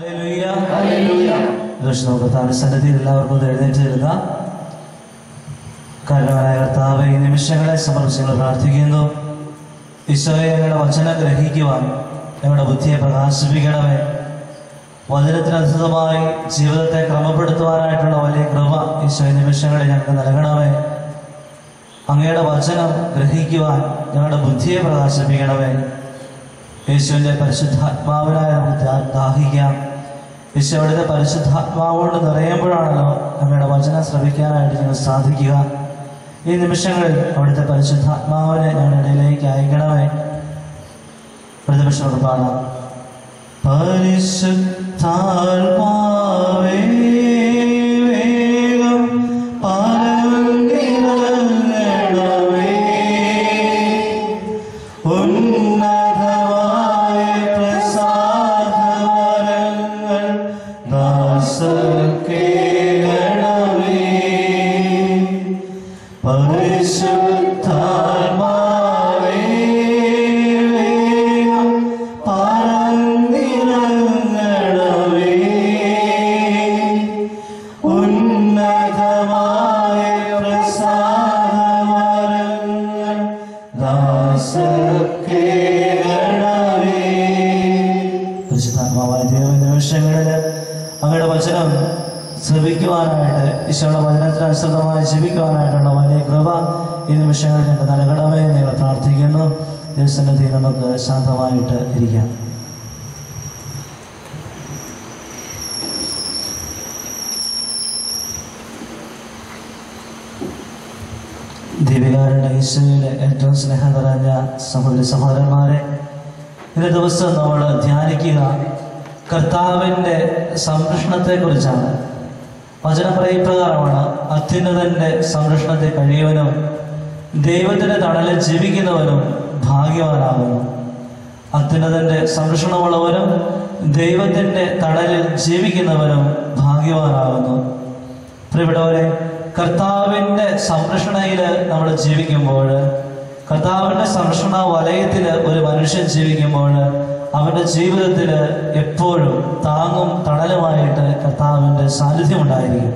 കർത്താവിന്റെ സന്നിധിയിൽ എല്ലാവർക്കും ഒന്ന് എഴുന്നേറ്റ് നിൽക്കാം കാരണവനായ കർത്താവ് ഈ നിമിഷങ്ങളെ സമർപ്പിച്ച് ഞങ്ങൾ പ്രാർത്ഥിക്കുന്നു ഈശോയെ ഞങ്ങളുടെ വചനം ഗ്രഹിക്കുവാൻ ഞങ്ങളുടെ ബുദ്ധിയെ പ്രകാശിപ്പിക്കണമേ വചനത്തിനനുസൃതമായി ജീവിതത്തെ ക്രമപ്പെടുത്തുവാനായിട്ടുള്ള വലിയ കൃപ ഈശോ ഈ നിമിഷങ്ങളിൽ ഞങ്ങൾക്ക് നൽകണമേ അങ്ങയുടെ വചനം ഗ്രഹിക്കുവാൻ ഞങ്ങളുടെ ബുദ്ധിയെ പ്രകാശിപ്പിക്കണമേ യേശുവിൻ്റെ പരിശുദ്ധാത്മാവിനായി നമുക്ക് ദാ- ദാഹിക്കാം യേശു അവിടുത്തെ പരിശുദ്ധാത്മാവോട് നിറയുമ്പോഴാണല്ലോ അങ്ങയുടെ വചനം ശ്രവിക്കാനായിട്ട് ഞങ്ങൾ സാധിക്കുക ഈ നിമിഷങ്ങളിൽ അവിടുത്തെ പരിശുദ്ധാത്മാവിനെ ഞങ്ങളുടെ ഇടയിലേക്ക് അയക്കണമേ പ്രതിപക്ഷം പാടാം പരിശുദ്ധാത്മാവേ വേഗം പരന്നിറങ്ങണമേ ഉന്നതമായ പ്രസാദവരങ്ങൾ ദാസക്കേണമേ പരിശുദ്ധാത്മാവേ വേഗം പരന്നിറങ്ങണമേ ഉന്നതമായ പ്രസാദവരങ്ങൾ ദാസക്കേണമേ പരിശുദ്ധാത്മാവായ ദൈവ നിമിഷങ്ങളിൽ അങ്ങയുടെ വചനം ശ്രവിക്കുവാനായിട്ട് ഈശോയുടെ വചനത്തിനനുസൃതമായി ജീവിക്കുവാനായിട്ടുള്ള വലിയ കൃപ ഈ നിമിഷങ്ങളിൽ ഞങ്ങൾക്ക് നൽകണമേ എന്ന് ഞങ്ങൾ പ്രാർത്ഥിക്കുന്നു ദിവസത്തിൽ നമുക്ക് ശാന്തമായിട്ട് ഇരിക്കാം ദീപികാരുടെ ഈശോയിലെ ഏറ്റവും സ്നേഹം നിറഞ്ഞ സഹോദരി സഹോദരന്മാരെ ഇന്ന ദിവസം നമ്മൾ ധ്യാനിക്കുക കർത്താവിൻ്റെ സംരക്ഷണത്തെക്കുറിച്ചാണ് വചനം പറയപ്രകാരമാണ് അത്യുന്നതന്റെ സംരക്ഷണത്തെ കഴിയുവനും ദൈവത്തിന്റെ തണലിൽ ജീവിക്കുന്നവനും ഭാഗ്യവാനാകുന്നു അത്യുന്നതന്റെ സംരക്ഷണമുള്ളവനും ദൈവത്തിന്റെ തണലിൽ ജീവിക്കുന്നവനും ഭാഗ്യവാനാകുന്നു പ്രിയപ്പെട്ടവരെ കർത്താവിൻ്റെ സംരക്ഷണയിൽ നമ്മൾ ജീവിക്കുമ്പോൾ കർത്താവിൻ്റെ സംരക്ഷണ വലയത്തിൽ ഒരു മനുഷ്യൻ ജീവിക്കുമ്പോൾ അവൻ്റെ ജീവിതത്തിൽ എപ്പോഴും താങ്ങും തണലുമായിട്ട് കർത്താവിൻ്റെ സാന്നിധ്യം ഉണ്ടായിരിക്കും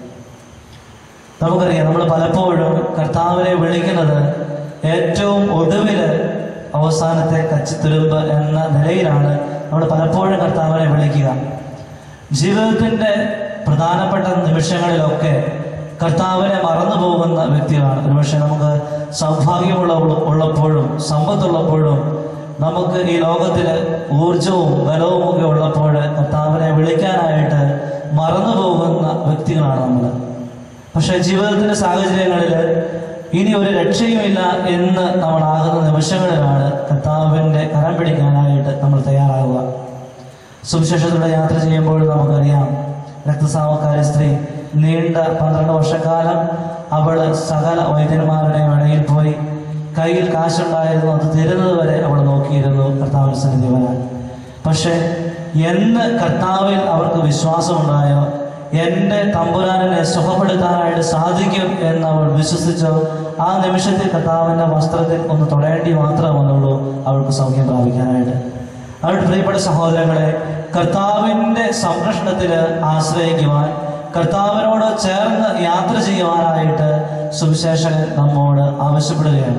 നമുക്കറിയാം നമ്മൾ പലപ്പോഴും കർത്താവിനെ വിളിക്കുന്നത് ഏറ്റവും ഒടുവിൽ അവസാനത്തെ കച്ചിത്തുരുമ്പ് എന്ന നിലയിലാണ് നമ്മൾ പലപ്പോഴും കർത്താവിനെ വിളിക്കുക ജീവിതത്തിൻ്റെ പ്രധാനപ്പെട്ട നിമിഷങ്ങളിലൊക്കെ കർത്താവിനെ മറന്നു പോകുന്ന വ്യക്തികളാണ് ഒരുപക്ഷെ നമുക്ക് സൗഭാഗ്യമുള്ള ഉള്ളപ്പോഴും സമ്പത്തുള്ളപ്പോഴും നമുക്ക് ഈ ലോകത്തിൽ ഊർജവും ബലവും ഒക്കെ ഉള്ളപ്പോൾ കർത്താവിനെ വിളിക്കാനായിട്ട് മറന്നു പോകുന്ന വ്യക്തികളാണ് നമ്മൾ പക്ഷെ ജീവിതത്തിന്റെ സാഹചര്യങ്ങളിൽ ഇനി ഒരു രക്ഷയുമില്ല എന്ന് നമ്മൾ ആകുന്ന നിമിഷങ്ങളിലാണ് കർത്താവിൻ്റെ കരം പിടിക്കാനായിട്ട് നമ്മൾ തയ്യാറാകുക സുവിശേഷത്തിലൂടെ യാത്ര ചെയ്യുമ്പോൾ നമുക്കറിയാം രക്തസാവക്കാരി സ്ത്രീ നീണ്ട പന്ത്രണ്ട് വർഷക്കാലം അവൾ സകല വൈദ്യന്മാരുടെയും ഇടയിൽ പോയി കയ്യിൽ കാശുണ്ടായിരുന്നു അത് തരുന്നത് വരെ അവൾ നോക്കിയിരുന്നു കർത്താവിന് സന്നിധി വരാൻ പക്ഷേ എന്ന് കർത്താവിൽ അവർക്ക് വിശ്വാസമുണ്ടായോ എൻ്റെ തമ്പുരാനെ സുഖപ്പെടുത്താനായിട്ട് സാധിക്കും എന്ന് അവൾ വിശ്വസിച്ചോ ആ നിമിഷത്തിൽ കർത്താവിൻ്റെ വസ്ത്രത്തിൽ ഒന്ന് തൊടേണ്ടി മാത്രമേ വന്നുള്ളൂ അവൾക്ക് സൗഖ്യം പ്രാപിക്കാനായിട്ട് അവരുടെ പ്രിയപ്പെട്ട സഹോദരങ്ങളെ കർത്താവിൻ്റെ സംരക്ഷണത്തിൽ ആശ്രയിക്കുവാൻ കർത്താവിനോട് ചേർന്ന് യാത്ര ചെയ്യുവാനായിട്ട് സുവിശേഷകൻ നമ്മോട് ആവശ്യപ്പെടുകയാണ്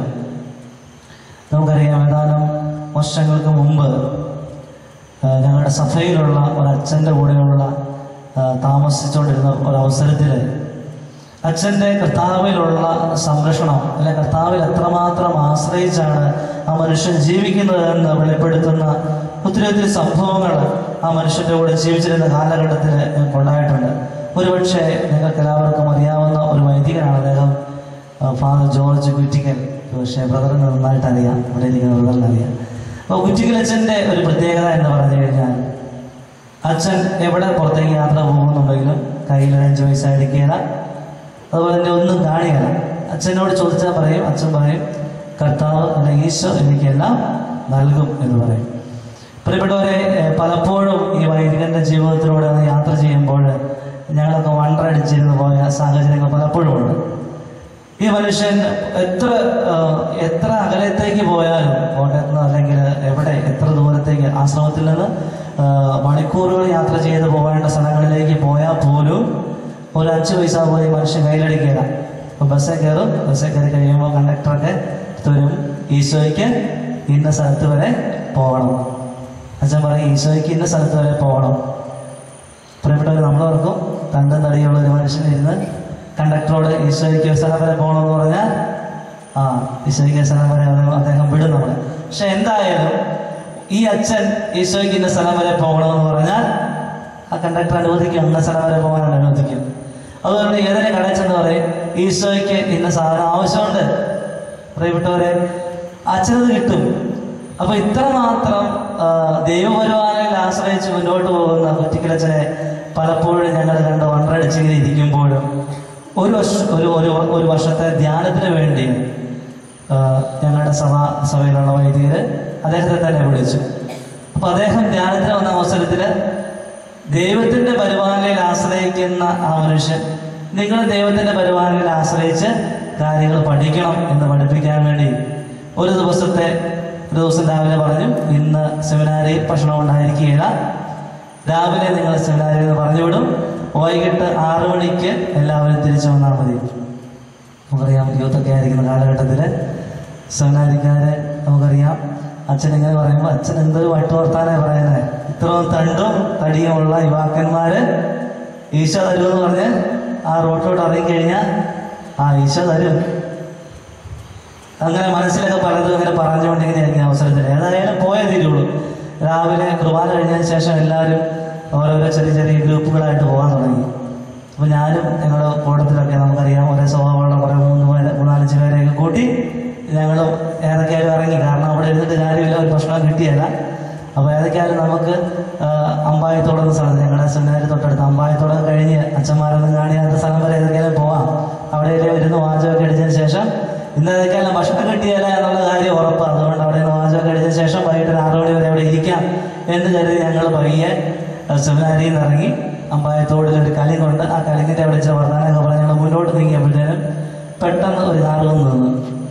നമുക്കറിയാം ഏതാനും വർഷങ്ങൾക്ക് മുമ്പ് ആ, ഞങ്ങളുടെ സഭയിലുള്ള ഒരച്ഛൻ്റെ കൂടെയുള്ള ആ, താമസിച്ചുകൊണ്ടിരുന്ന ഒരവസരത്തിൽ അച്ഛൻ്റെ കർത്താവിലുള്ള സംരക്ഷണം അല്ലെ കർത്താവിൽ എത്രമാത്രം ആശ്രയിച്ചാണ് ആ മനുഷ്യൻ ജീവിക്കുന്നത് എന്ന് വെളിപ്പെടുത്തുന്ന ഒത്തിരി ഒത്തിരി സംഭവങ്ങൾ ആ മനുഷ്യൻ്റെ കൂടെ ജീവിച്ചിരുന്ന കാലഘട്ടത്തിൽ ഞങ്ങൾക്ക് ഉണ്ടായിട്ടുണ്ട് ഒരുപക്ഷെ നിങ്ങൾക്ക് എല്ലാവർക്കും അറിയാവുന്ന ഒരു വൈദികനാണ് അദ്ദേഹം ആ, ഫാദർ ജോർജ് കുറ്റിക്കൽ പക്ഷേ ബ്രദറിന് നന്നായിട്ട് അറിയാം ഇവിടെ ഇരിക്കുന്ന ബ്രദറിന് അറിയാം അപ്പോൾ കുറ്റിക്കൽ അച്ഛൻ്റെ ഒരു പ്രത്യേകത എന്ന് പറഞ്ഞു കഴിഞ്ഞാൽ അച്ഛൻ എവിടെ പുറത്തേക്ക് യാത്ര പോകുന്നുണ്ടെങ്കിലും കയ്യിൽ അഞ്ച് പൈസ അടിക്കുകയില്ല അതുപോലെ തന്നെ ഒന്നും കാണിയല്ല അച്ഛനോട് ചോദിച്ചാൽ പറയും അച്ഛൻ പറയും കർത്താവ് അല്ല ഈശോ എനിക്കെല്ലാം നൽകും എന്ന് പറയും പ്രിയപ്പെട്ടവരെ ഏഹ്, പലപ്പോഴും ഈ വൈദികന്റെ ജീവിതത്തിലൂടെ ഒന്ന് യാത്ര ചെയ്യുമ്പോൾ ഞങ്ങളൊക്കെ വണ്ടറടിച്ചിരുന്ന് പോയ സാഹചര്യങ്ങൾ പലപ്പോഴും ഉണ്ട് ഈ മനുഷ്യൻ എത്ര ആ, എത്ര അകലത്തേക്ക് പോയാലും കോട്ടയത്ത് നിന്ന് അല്ലെങ്കിൽ എവിടെ എത്ര ദൂരത്തേക്ക് ആശ്രമത്തിൽ നിന്ന് ആ, മണിക്കൂറുകൾ യാത്ര ചെയ്ത് പോകേണ്ട സ്ഥലങ്ങളിലേക്ക് പോയാൽ പോലും ഒരു അഞ്ച് പൈസ പോലും ഈ മനുഷ്യൻ കയ്യിലടിക്കുക അപ്പോൾ ബസ്സിൽ കയറും ബസ്സിൽ കയറി കഴിയുമ്പോൾ കണ്ടക്ടറൊക്കെ തരും ഈശോയ്ക്ക് ഇന്ന സ്ഥലത്ത് വരെ പോകണം അച്ഛൻ പറയും ഈശോയ്ക്ക് ഇന്ന സ്ഥലത്ത് വരെ പോകണം പ്രിയപ്പെട്ടവർ നമ്മളോർക്കും തണ്ടും തടിയുള്ള ഒരു മനുഷ്യനിരുന്ന് കണ്ടക്ടറോട് ഈശോയ്ക്ക് ഒരു സ്ഥലം വരെ പോകണമെന്ന് പറഞ്ഞാൽ ആ ഈശോയ്ക്ക് ഒരു സ്ഥലം വരെ അദ്ദേഹം വിടും നമ്മളെ പക്ഷെ എന്തായാലും ഈ അച്ഛൻ ഈശോയ്ക്ക് ഇന്ന സ്ഥലം വരെ പോകണമെന്ന് പറഞ്ഞാൽ ആ കണ്ടക്ടർ അനുവദിക്കും ഇന്ന സ്ഥലം വരെ പോകാൻ അനുവദിക്കും അതുകൊണ്ട് ഏതൊരു കടയിൽ ചെന്ന് പറയും ഈശോയ്ക്ക് ഇന്ന സാധനം ആവശ്യമുണ്ട് പ്രിയപ്പെട്ടവരെ അച്ഛനത് കിട്ടും അപ്പൊ ഇത്രമാത്രം ആ, ദൈവപരിപാലനയിൽ ആശ്രയിച്ച് മുന്നോട്ട് പോകുന്ന കുറ്റിക്കലച്ചനെ പലപ്പോഴും ഞങ്ങൾ കണ്ട് വണ്ടടിച്ചിങ്ങനെ ഇരിക്കുമ്പോഴും ഒരു വർഷ ഒരു ഒരു ഒരു വർഷത്തെ ധ്യാനത്തിന് വേണ്ടി ആ, ഞങ്ങളുടെ സഭ സഭയിലുള്ള വൈദികര് അദ്ദേഹത്തെ തന്നെ വിളിച്ചു അപ്പൊ അദ്ദേഹം ധ്യാനത്തിന് വന്ന അവസരത്തില് ദൈവത്തിന്റെ പരിപാലനയിൽ ആശ്രയിക്കുന്ന ആ മനുഷ്യൻ നിങ്ങൾ ദൈവത്തിന്റെ പരിപാലനയിൽ ആശ്രയിച്ച് കാര്യങ്ങൾ പഠിക്കണം എന്ന് പഠിപ്പിക്കാൻ വേണ്ടി ഒരു ദിവസത്തെ ഒരു ദിവസം രാവിലെ പറഞ്ഞു ഇന്ന് സെമിനാരിയിൽ ഭക്ഷണം ഉണ്ടായിരിക്കുകയില്ല രാവിലെ നിങ്ങൾ സെമിനാരിൽ നിന്ന് പറഞ്ഞു വിടും വൈകിട്ട് ആറു മണിക്ക് എല്ലാവരും തിരിച്ചു വന്നാൽ മതി നമുക്കറിയാം യൂത്തൊക്കെ ആയിരിക്കുന്ന കാലഘട്ടത്തിൽ സെമിനാരിക്കാരെ നമുക്കറിയാം അച്ഛൻ ഇങ്ങനെ പറയുമ്പോൾ അച്ഛൻ എന്തൊരു വട്ടുവർത്താനെ പറയുന്നത് ഇത്രയും തണ്ടും തടിയുമുള്ള യുവാക്കന്മാര് ഈശോ തരുമെന്ന് പറഞ്ഞ് ആ റോട്ടിലോട്ട് ഇറങ്ങിക്കഴിഞ്ഞാൽ ആ ഈശോ തരും അങ്ങനെ മനസ്സിലൊക്കെ പലതും ഇങ്ങനെ പറഞ്ഞുകൊണ്ടിങ്ങനെ ഇരിക്കുന്ന അവസരത്തിൽ ഏതായാലും പോയേ തീരുള്ളൂ രാവിലെ കുർബാന കഴിഞ്ഞതിന് ശേഷം എല്ലാവരും ഓരോരോ ചെറിയ ചെറിയ ഗ്രൂപ്പുകളായിട്ട് പോകാൻ തുടങ്ങി അപ്പോൾ ഞാനും ഞങ്ങളുടെ കൂട്ടത്തിലൊക്കെ നമുക്കറിയാം ഒരേ സ്വഭാവമുള്ള കുറേ മൂന്ന് പേര് മൂന്നാലഞ്ച് പേരെയൊക്കെ കൂട്ടി ഞങ്ങൾ ഏതൊക്കെയായാലും ഇറങ്ങി കാരണം അവിടെ ഇരുന്നിട്ട് കാര്യമില്ല ഒരു ഭക്ഷണം കിട്ടിയല്ല അപ്പോൾ ഏതൊക്കെയായാലും നമുക്ക് ആ, അമ്പായത്തോടെന്ന സ്ഥലത്ത് ഞങ്ങളുടെ സെമിനാരി തൊട്ടടുത്ത് അമ്പായത്തോടെ കഴിഞ്ഞ് അച്ഛന്മാരൊന്നും കാണിയാത്ത സ്ഥലം വരെ ഏതൊക്കെയാലും പോവാം അവിടെ ഇരുന്ന് വാചകമൊക്കെ അടിച്ചതിന് ശേഷം ഇന്ന് ഏതൊക്കെയാലും ഭക്ഷണം കിട്ടിയല്ല എന്നുള്ള കാര്യം ഉറപ്പാണ് അതുകൊണ്ട് അവിടെ നിന്ന് വാചകമൊക്കെ അടിച്ചതിന് ശേഷം വൈകിട്ട് ഒരു ആറ് മണി വരെ അവിടെ ഇരിക്കാം എന്ന് കരുതി ഞങ്ങൾ പയ്യെ സെമിനാരിയിൽ നിന്ന് ഇറങ്ങി അമ്പായത്തോടിൽ ഒരു കലി കൊണ്ട് ആ കലിങ്ങിന്റെ അവിടെ വെച്ച വർദ്ധാനൊക്കെ പറഞ്ഞ് ഞങ്ങൾ മുന്നോട്ട് നീങ്ങിയപ്പോഴത്തേനും പെട്ടെന്ന് ഒരു കാറ് വന്ന് നിന്നു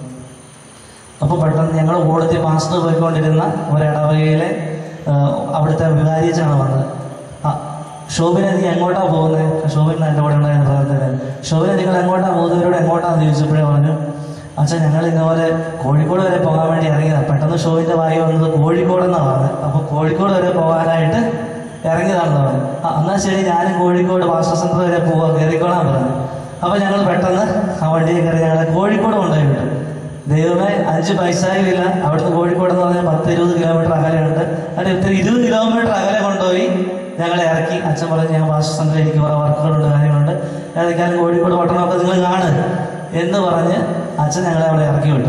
അപ്പോൾ പെട്ടെന്ന് ഞങ്ങൾ കൂടത്തിൽ പാസ്റ്റർ പോയിക്കൊണ്ടിരുന്ന ഒരിടവകയിലെ ആ, അവിടുത്തെ വികാരിച്ചാണ് വന്നത് ആ ശോഭിനെ നീ എങ്ങോട്ടാ പോകുന്നത് ശോഭിൻ എൻ്റെ കൂടെ ഉണ്ടായിരുന്ന പ്രവർത്തകൻ ശോഭിനെ നിങ്ങൾ എങ്ങോട്ടാ പോകുന്നവരോട് എങ്ങോട്ടാന്ന് ചോദിച്ചപ്പോഴേ പറഞ്ഞു അച്ഛൻ ഞങ്ങൾ ഇന്നപോലെ കോഴിക്കോട് വരെ പോകാൻ വേണ്ടി ഇറങ്ങിയതാണ് പെട്ടെന്ന് ഷോവിൻ്റെ വായി വന്നത് കോഴിക്കോടെന്നാണ് പറഞ്ഞത് അപ്പോൾ കോഴിക്കോട് വരെ പോകാനായിട്ട് ഇറങ്ങിയതാണെന്ന് പറഞ്ഞു ആ എന്നാൽ ശരി ഞാനും കോഴിക്കോട് മാസ്റ്റർ സെന്റർ വരെ പോവാ കയറിക്കോളാൻ പറഞ്ഞു അപ്പോൾ ഞങ്ങൾ പെട്ടെന്ന് ആ വണ്ടിയിൽ കയറി ഞങ്ങളെ കോഴിക്കോട് കൊണ്ടുപോയി വിട്ടു ദൈവമേ അഞ്ച് പൈസയും ഇല്ല അവിടുന്ന് കോഴിക്കോട് എന്ന് പറഞ്ഞാൽ പത്ത് ഇരുപത് കിലോമീറ്റർ അകലെയുണ്ട് അവിടെ ഇത്തിരി ഇരുപത് കിലോമീറ്റർ അകലെ കൊണ്ടുപോയി ഞങ്ങളെ ഇറക്കി അച്ഛൻ പറഞ്ഞ് ഞാൻ മാസ്റ്റർ സെന്ററിൽ എനിക്ക് കുറേ വർക്കുകളുണ്ട് കാര്യങ്ങളുണ്ട് ഏതൊക്കെയാലും കോഴിക്കോട് പട്ടണമൊക്കെ നിങ്ങൾ കാണ് എന്ന് പറഞ്ഞ് അച്ഛൻ ഞങ്ങളെ അവിടെ ഇറക്കി വിട്ടു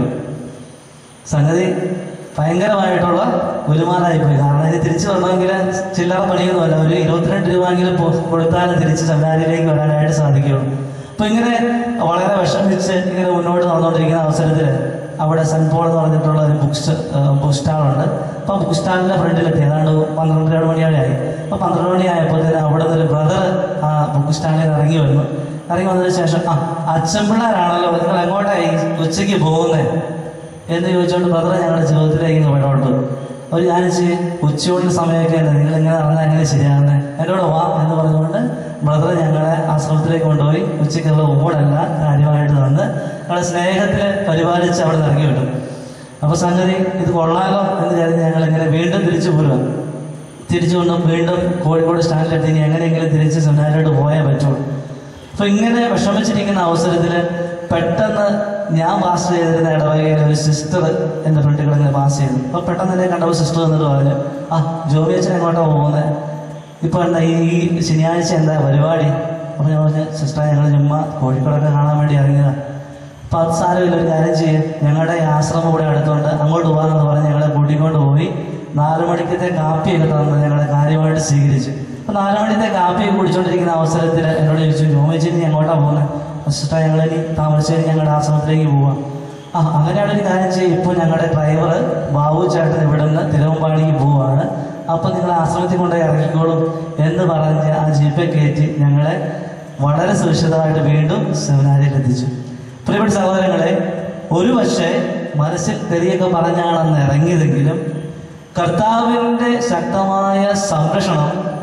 സംഗതി ഭയങ്കരമായിട്ടുള്ള ഗുരുമാനായി പോയി കാരണം ഇനി തിരിച്ചു വരണമെങ്കിൽ ചില്ലറ പണിയൊന്നുമല്ല ഒരു ഇരുപത്തിരണ്ട് രൂപയെങ്കിലും പോ- കൊടുത്താലും തിരിച്ച് സെമിനാരിലേക്ക് വരാനായിട്ട് സാധിക്കുള്ളൂ അപ്പൊ ഇങ്ങനെ വളരെ വിഷമിച്ച് ഇങ്ങനെ മുന്നോട്ട് നടന്നുകൊണ്ടിരിക്കുന്ന അവസരത്തിൽ അവിടെ സെന്റ് പോൾ എന്ന് പറഞ്ഞിട്ടുള്ള ഒരു ബുക്ക് ബുക്ക് സ്റ്റാളുണ്ട് അപ്പൊ ബുക്ക് സ്റ്റാളിന്റെ ഫ്രണ്ടിലെത്തി ഏതാണ്ട് പന്ത്രണ്ടര മണിയോടെ ആയി അപ്പൊ പന്ത്രണ്ട് മണിയായപ്പോഴത്തേന് അവിടെ നിന്ന് ഒരു ബ്രദർ ആ ബുക്ക് സ്റ്റാളിൽ നിന്ന് ഇറങ്ങി വരുന്നു ഇറങ്ങി വന്നതിന് ശേഷം ആ അച്ഛൻ പിള്ളേരാണല്ലോ നിങ്ങൾ എങ്ങോട്ടായി ഉച്ചയ്ക്ക് പോകുന്നത് എന്ന് ചോദിച്ചുകൊണ്ട് ബ്രദർ ഞങ്ങളുടെ ജീവിതത്തിലേക്ക് ഇങ്ങ് ഇടപെട്ടു അവർ ഞാൻ ഉച്ചയോടുള്ള സമയമൊക്കെ അല്ലേ നിങ്ങൾ ഇങ്ങനെ നടന്നാൽ എങ്ങനെ ശരിയാകുന്നത് എന്നോട് വാ എന്ന് പറഞ്ഞുകൊണ്ട് ബ്രദർ ഞങ്ങളെ ആശ്രമത്തിലേക്ക് കൊണ്ടുപോയി ഉച്ചയ്ക്കുള്ള ഊടെല്ലാം കാര്യമായിട്ട് തന്ന് ഞങ്ങളെ സ്നേഹത്തിൽ പരിപാലിച്ച് അവിടെ നിന്ന് ഇറങ്ങി വിട്ടു അപ്പൊ സംഗതി ഇത് കൊള്ളാലോ എന്ന് കരുതി ഞങ്ങൾ ഇങ്ങനെ വീണ്ടും തിരിച്ചു പോരുക തിരിച്ചു കൊണ്ട് വീണ്ടും കോഴിക്കോട് സ്റ്റാൻഡിലെത്തി ഇനി എങ്ങനെയെങ്കിലും തിരിച്ച് സെമിനാരിലോട്ട് പോയേ പറ്റുള്ളൂ അപ്പൊ ഇങ്ങനെ വിഷമിച്ചിരിക്കുന്ന അവസരത്തിൽ പെട്ടെന്ന് ഞാൻ പാസ് ചെയ്തിരുന്ന ഇടവകയിൽ ഒരു സിസ്റ്റർ എൻ്റെ ഫ്രണ്ടിൽ ഇങ്ങനെ പാസ് ചെയ്തു അപ്പൊ പെട്ടെന്ന് എന്നെ കണ്ടപ്പോൾ സിസ്റ്റർ വന്നിട്ട് പറഞ്ഞു ആ ജോബി അച്ഛൻ എങ്ങോട്ടാ പോകുന്നത് ഇപ്പൊ എന്താ ഈ ഈ ശനിയാഴ്ച എന്താ പരിപാടി അപ്പൊ ഞാൻ പറഞ്ഞു സിസ്റ്റർ ഞങ്ങൾ ചുമ്മാ കോഴിക്കോടൊക്കെ കാണാൻ വേണ്ടി ഇറങ്ങിയതാ അപ്പൊ അത് സാരമില്ല ഒരു കാര്യം ചെയ്യും ഞങ്ങളുടെ ഈ ആശ്രമം ഇവിടെ അടുത്തുണ്ട് അങ്ങോട്ട് പോകാമെന്ന് പറഞ്ഞ് ഞങ്ങളെ കൂട്ടിക്കൊണ്ട് പോയി നാല് മണിക്കത്തെ കാപ്പിയൊക്കെ തന്ന് ഞങ്ങളെ കാര്യമായിട്ട് സ്വീകരിച്ചു അപ്പൊ നാല് മണിത്തെ കാപ്പിയൊക്കെ കുടിച്ചുകൊണ്ടിരിക്കുന്ന അവസരത്തിൽ എന്നോട് ചോദിച്ചു ജോമേച്ചി നീ എങ്ങോട്ടാ പോകുന്നത് സിസ്റ്റർ ഞങ്ങൾ ഇനി താമരശ്ശേരി ഞങ്ങളുടെ ആശ്രമത്തിലേക്ക് പോവാം ആ അങ്ങനെയാണ് ഒരു കാര്യം ചെയ്യും ഇപ്പോൾ ഞങ്ങളുടെ ഡ്രൈവർ ബാബു ചേട്ടൻ ഇവിടുന്ന് തിരുവമ്പാടിക്ക് പോവാണ് അപ്പൊ നിങ്ങൾ ആശ്രമത്തിൽ കൊണ്ടുപോയി ഇറങ്ങിക്കോളും എന്ന് പറഞ്ഞ് ആ ജീപ്പെ കയറ്റി ഞങ്ങളെ വളരെ സുരക്ഷിതമായിട്ട് വീണ്ടും സെമിനാരിയിൽ എത്തിച്ചു പ്രിയപ്പെട്ട സഹോദരങ്ങളെ ഒരു പക്ഷേ മനസ്സിൽ തെറിയൊക്കെ പറഞ്ഞാണെന്ന് ഇറങ്ങിയതെങ്കിലും കർത്താവിൻ്റെ ശക്തമായ സംരക്ഷണം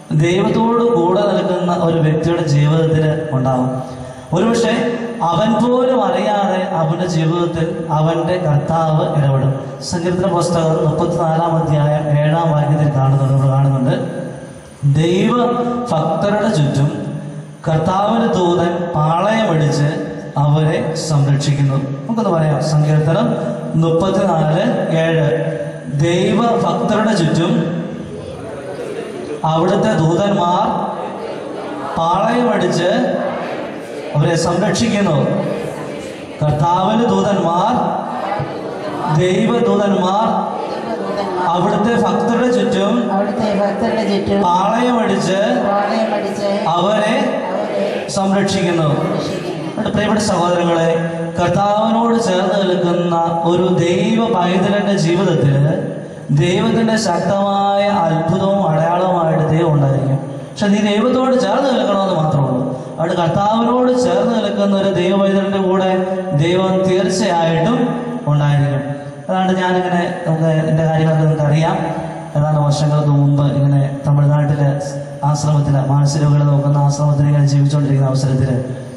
ദൈവത്തോട് കൂടെ നിൽക്കുന്ന ഒരു വ്യക്തിയുടെ ജീവിതത്തിൽ ഉണ്ടാവും ഒരുപക്ഷെ അവൻ പോലും അറിയാതെ അവന്റെ ജീവിതത്തിൽ അവന്റെ കർത്താവ് ഇടപെടും സങ്കീർത്തന പുസ്തകം മുപ്പത്തിനാലാം അധ്യായം ഏഴാം വാക്യത്തിൽ കാണുന്നുണ്ട് നമ്മൾ കാണുന്നുണ്ട് ദൈവ ഭക്തരുടെ ചുറ്റും കർത്താവിന് ദൂതൻ പാളയമടിച്ച് അവരെ സംരക്ഷിക്കുന്നു നമുക്കൊന്ന് പറയാം സങ്കീർത്തനം മുപ്പത്തിനാല് ഏഴ് ദൈവ ഭക്തരുടെ ചുറ്റും അവിടുത്തെ ദൂതന്മാർ പാളയമടിച്ച് അവരെ സംരക്ഷിക്കുന്നു കർത്താവിന് ദൂതന്മാർ ദൈവദൂതന്മാർ അവിടുത്തെ ഭക്തരുടെ ചുറ്റും അവിടുത്തെ ഭക്തരുടെ ചുറ്റും പാളയമടിച്ച് പാളയമടിച്ച് അവരെ അവരെ സംരക്ഷിക്കുന്നു രക്ഷിക്കുന്നു എൻ്റെ പ്രിയപ്പെട്ട സഹോദരങ്ങളെ കർത്താവിനോട് ചേർന്ന് നിൽക്കുന്ന ഒരു ദൈവ പൈതലിന്റെ ജീവിതത്തിൽ ദൈവത്തിന്റെ ശക്തമായ അത്ഭുതവും അടയാളവുമായിട്ട് ദൈവം ഉണ്ടായിരിക്കും പക്ഷെ നീ ദൈവത്തോട് ചേർന്ന് നിൽക്കണമെന്ന് മാത്രമേ ഉള്ളൂ അവിടെ കർത്താവിനോട് ചേർന്ന് നിൽക്കുന്ന ഒരു ദൈവ പൈതലിന്റെ കൂടെ ദൈവം തീർച്ചയായിട്ടും ഉണ്ടായിരിക്കും അതാണ്ട് ഞാനിങ്ങനെ നമുക്ക് എൻ്റെ കാര്യങ്ങളൊക്കെ നിങ്ങൾക്ക് അറിയാം ഏതാണ്ട് വർഷങ്ങൾക്ക് മുമ്പ് ഇങ്ങനെ തമിഴ്നാട്ടിലെ ആശ്രമത്തിൽ മാനസിക രോഗികളെ നോക്കുന്ന ആശ്രമത്തിൽ ഇങ്ങനെ ജീവിച്ചുകൊണ്ടിരിക്കുന്ന അവസരത്തിൽ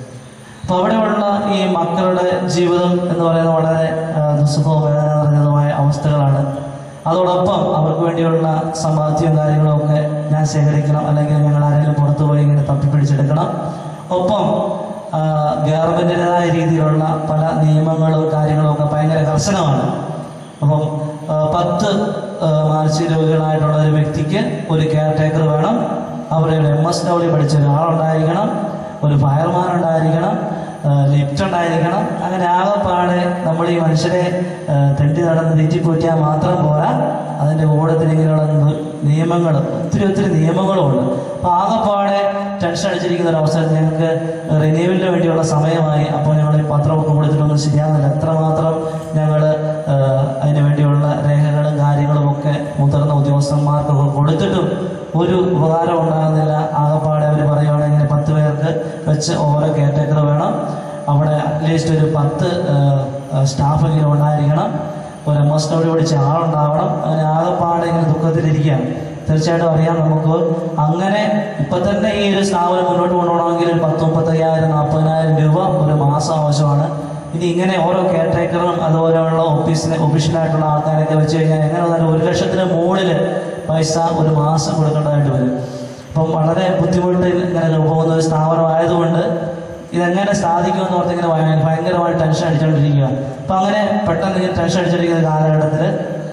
അപ്പൊ അവിടെയുള്ള ഈ മക്കളുടെ ജീവിതം എന്ന് പറയുന്നത് വളരെ ആ, ദുസ്സുഖവും വേദന നിറഞ്ഞതുമായ അവസ്ഥകളാണ് അതോടൊപ്പം അവർക്ക് വേണ്ടിയുള്ള സമ്പാദ്യവും കാര്യങ്ങളും ഒക്കെ ഞാൻ ശേഖരിക്കണം അല്ലെങ്കിൽ ഞങ്ങൾ ആരെങ്കിലും പുറത്തു പോയി ഇങ്ങനെ തപ്പിപ്പിടിച്ചെടുക്കണം ഒപ്പം ആ, ഗവൺമെന്റിൻ്റെതായ രീതിയിലുള്ള പല നിയമങ്ങളും കാര്യങ്ങളും ഒക്കെ ഭയങ്കര കർശനമാണ് അപ്പം ആ, പത്ത് ആ, മാനസിക രോഗികളായിട്ടുള്ള ഒരു വ്യക്തിക്ക് ഒരു കെയർ ടേക്കർ വേണം അവരുടെ എം എസ് ഡബ്ല്യു പഠിച്ച ഒരാളുണ്ടായിരിക്കണം ഒരു ഫയർമാൻ ഉണ്ടായിരിക്കണം ലിഫ്റ്റ് ഉണ്ടായിരിക്കണം അങ്ങനെ ആകെപ്പാടെ നമ്മൾ ഈ മനുഷ്യരെ ആ, തെണ്ടി നടന്ന് തെറ്റിപ്പൂറ്റിയാൽ മാത്രം പോരാ അതിൻ്റെ കൂടത്തിൽ ഇങ്ങനെയുള്ള നി- നിയമങ്ങൾ ഒത്തിരി ഒത്തിരി നിയമങ്ങളുമുണ്ട് അപ്പോൾ ആകെപ്പാടെ ടെൻഷൻ അടിച്ചിരിക്കുന്ന ഒരു അവസരത്തിൽ ഞങ്ങൾക്ക് റിന്യൂവലിന് വേണ്ടിയുള്ള സമയമായി അപ്പോൾ ഞങ്ങൾ ഈ പത്രമൊക്കെ കൊടുത്തിട്ടൊന്നും ശരിയാകുന്നില്ല എത്രമാത്രം ഞങ്ങൾ അതിന് വേണ്ടിയുള്ള രേഖകളും കാര്യങ്ങളും ഒക്കെ മുതിർന്ന ഉദ്യോഗസ്ഥന്മാർക്കൊക്കെ കൊടുത്തിട്ടും ഒരു ഉപകാരം ഉണ്ടാകുന്നില്ല ആകെപ്പാടെ അവർ പറയുകയാണെങ്കിൽ പത്ത് പേർക്ക് വെച്ച് ഓരോ കെയർടേക്കർ വേണം അവിടെ അറ്റ്ലീസ്റ്റ് ഒരു പത്ത് സ്റ്റാഫെങ്കിലും ഉണ്ടായിരിക്കണം ഒരു എം എസ് ഡബ്ല്യു പഠിച്ച ആളുണ്ടാവണം അങ്ങനെ ആകെപ്പാടെ ഇങ്ങനെ ദുഃഖത്തിലിരിക്കുകയാണ് തീർച്ചയായിട്ടും അറിയാം നമുക്ക് അങ്ങനെ ഇപ്പൊ തന്നെ ഈ ഒരു സ്ഥാപനം മുന്നോട്ട് കൊണ്ടുപോകണമെങ്കിൽ ഒരു പത്ത് മുപ്പത്തയ്യായിരം നാൽപ്പതിനായിരം രൂപ ഒരു മാസം ആവശ്യമാണ് ഇനി ഇങ്ങനെ ഓരോ കെയർ ടേക്കറും അതുപോലെയുള്ള ഓഫീസിലെ ഒഫീഷ്യലായിട്ടുള്ള ആൾക്കാരൊക്കെ വെച്ച് കഴിഞ്ഞാൽ എങ്ങനെ വന്നാലും ഒരു ലക്ഷത്തിന് മുകളിൽ പൈസ ഒരു മാസം കൊടുക്കേണ്ടതായിട്ട് വരും അപ്പം വളരെ ബുദ്ധിമുട്ടിൽ ഇങ്ങനെ പോകുന്ന ഒരു സ്ഥാപനമായതുകൊണ്ട് ഇതെങ്ങനെ സാധിക്കുമെന്ന് ഓർത്ത് ഇങ്ങനെ ഭയ- ഭയങ്കരമായി ടെൻഷൻ അടിച്ചുകൊണ്ടിരിക്കുക അപ്പം അങ്ങനെ പെട്ടെന്ന് ഇങ്ങനെ ടെൻഷൻ അടിച്ചിരിക്കുന്ന കാലഘട്ടത്തിൽ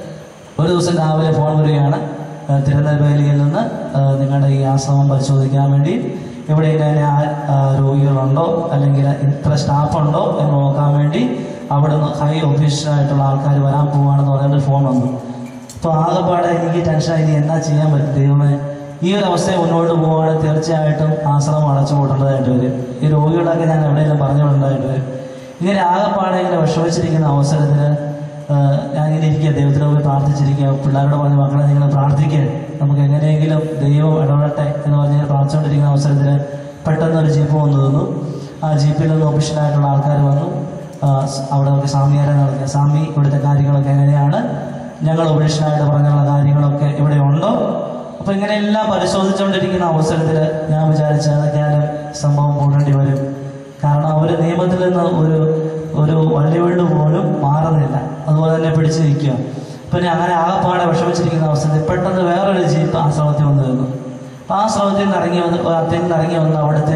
ഒരു ദിവസം രാവിലെ ഫോൺ വരികയാണ് ആ, തിരുനെൽവേലിയിൽ നിന്ന് ആ, നിങ്ങളുടെ ഈ ആശ്രമം പരിശോധിക്കാൻ വേണ്ടി ഇവിടെ ഇങ്ങനെ ആ- ആ, രോഗികളുണ്ടോ അല്ലെങ്കിൽ ഇത്ര സ്റ്റാഫുണ്ടോ എന്ന് നോക്കാൻ വേണ്ടി അവിടുന്ന് ഹൈ ഓഫീഷ്യലായിട്ടുള്ള ആൾക്കാർ വരാൻ പോവാണെന്ന് പറയുന്നൊരു ഫോൺ വന്നു അപ്പോൾ ആകെപ്പാടെ എനിക്ക് ടെൻഷനായി ഇനി എന്നാ ചെയ്യാൻ പറ്റും ദൈവമേ ഈ ഒരു അവസ്ഥയെ മുന്നോട്ട് പോവുകയാണെങ്കിൽ തീർച്ചയായിട്ടും ആശ്രമം അടച്ചു പൂട്ടേണ്ടതായിട്ട് വരും ഈ രോഗികളൊക്കെ ഞാൻ എവിടെയെങ്കിലും പറഞ്ഞു വിടേണ്ടതായിട്ട് വരും ഇങ്ങനെ ആകെപ്പാടെ ഇങ്ങനെ വിഷമിച്ചിരിക്കുന്ന അവസരത്തിൽ ഞാനിങ്ങനെ ഇരിക്കുക ദൈവത്തിന് മുമ്പിൽ പ്രാർത്ഥിച്ചിരിക്കുക പിള്ളേരോട് പറഞ്ഞ് മക്കളെ നിങ്ങൾ പ്രാർത്ഥിക്കുക നമുക്ക് എങ്ങനെയെങ്കിലും ദൈവം ഇടപെടട്ടെ എന്ന് പറഞ്ഞ് ഇങ്ങനെ പ്രാർത്ഥിച്ചുകൊണ്ടിരിക്കുന്ന അവസരത്തിൽ പെട്ടെന്ന് ഒരു ജീപ്പ് വന്നു തന്നു ആ ജീപ്പിൽ നിന്ന് ഒഫീഷ്യലായിട്ടുള്ള ആൾക്കാർ വന്നു ആ, സ് അവിടെ നമുക്ക് സ്വാമിയാരെ നടക്കുക സ്വാമി ഇവിടുത്തെ കാര്യങ്ങളൊക്കെ എങ്ങനെയാണ് ഞങ്ങൾ ഒഫീഷ്യലായിട്ട് പറഞ്ഞുള്ള കാര്യങ്ങളൊക്കെ ഇവിടെ ഉണ്ടോ അപ്പൊ ഇങ്ങനെ എല്ലാം പരിശോധിച്ചുകൊണ്ടിരിക്കുന്ന അവസരത്തിൽ ഞാൻ വിചാരിച്ച അതൊക്കെയാലും സംഭവം കൂടേണ്ടി വരും കാരണം അവർ നിയമത്തിൽ നിന്ന് ഒരു ഒരു വള്ളിവെള്ളു പോലും മാറുന്നില്ല അതുപോലെ തന്നെ പിടിച്ചു നിൽക്കുക പിന്നെ അങ്ങനെ ആകെപ്പാടെ വിഷമിച്ചിരിക്കുന്ന അവസരത്തിൽ പെട്ടെന്ന് വേറൊരു ജീപ്പ് ആ ശ്രമത്തിൽ വന്നു നിന്നു അപ്പൊ ആ ശ്രമത്തിൽ നിന്ന് ഇറങ്ങി വന്ന് അദ്ദേഹത്തിൽ നിന്ന് ഇറങ്ങി വന്ന് അവിടുത്തെ